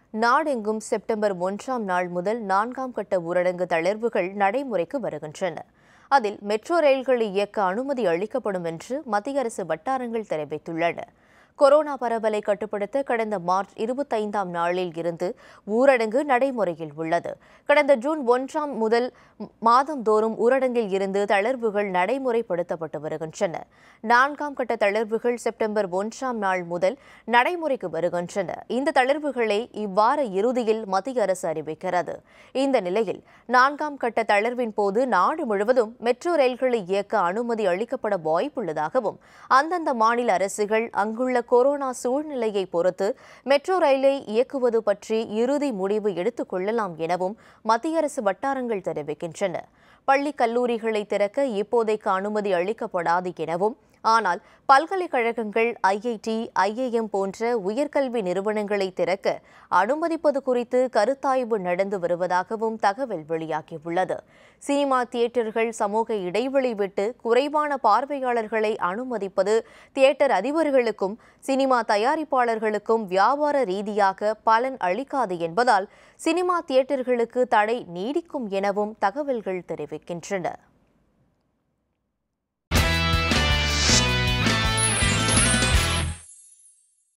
நாடெங்கும் செப்டம்பர் ஒன்றாம் நாள் முதல் நான்காம் கட்ட ஊரடங்கு தளர்வுகள் நடைமுறைக்கு வருகின்றன அதில் மெட்ரோ ரயில்களை இயக்க அனுமதி அளிக்கப்படும் என்று மத்திய அரசு வட்டாரங்கள் தெரிவித்துள்ளன கொரோனா பரவலை கட்டுப்படுத்த கடந்த மார்ச் இருபத்தைந்தாம் நாளில் இருந்து ஊரடங்கு நடைமுறையில் உள்ளது கடந்த ஜூன் ஒன்றாம் முதல் மாதந்தோறும் ஊரடங்கில் இருந்து தளர்வுகள் நடைமுறைப்படுத்தப்பட்டு வருகின்றன நான்காம் கட்ட தளர்வுகள் செப்டம்பர் ஒன்றாம் நாள் முதல் நடைமுறைக்கு வருகின்றன இந்த தளர்வுகளை இவ்வார இறுதியில் மத்திய அரசு அறிவிக்கிறது இந்த நிலையில் நான்காம் கட்ட தளர்வின் போது நாடு முழுவதும் மெட்ரோ ரயில்களை இயக்க அனுமதி அளிக்கப்பட வாய்ப்புள்ளதாகவும் அந்தந்த மாநில அரசுகள் அங்குள்ள கொரோனா சூழ்நிலையை பொறுத்து மெட்ரோ ரயிலை இயக்குவது பற்றி இறுதி முடிவு எடுத்துக் கொள்ளலாம் எனவும் மத்திய அரசு வட்டாரங்கள் தெரிவிக்கின்றன பள்ளி கல்லூரிகளை திறக்க இப்போதைக்கு அனுமதி அளிக்கப்படாது எனவும் ஆனால் பல்கலைக்கழகங்கள் ஐஐடி ஐஐஎம் போன்ற உயர்கல்வி நிறுவனங்களை திறக்க அனுமதிப்பது குறித்து கருத்தாய்வு நடந்து வருவதாகவும் தகவல் வெளியாகியுள்ளது சினிமா தியேட்டர்கள் சமூக இடைவெளி விட்டு குறைவான பார்வையாளர்களை அனுமதிப்பது தியேட்டர் அதிபர்களுக்கும் சினிமா தயாரிப்பாளர்களுக்கும் வியாபார ரீதியாக பலன் அளிக்காது என்பதால் சினிமா தியேட்டர்களுக்கு தடை நீடிக்கும் எனவும் தகவல்கள் தெரிவிக்கின்றன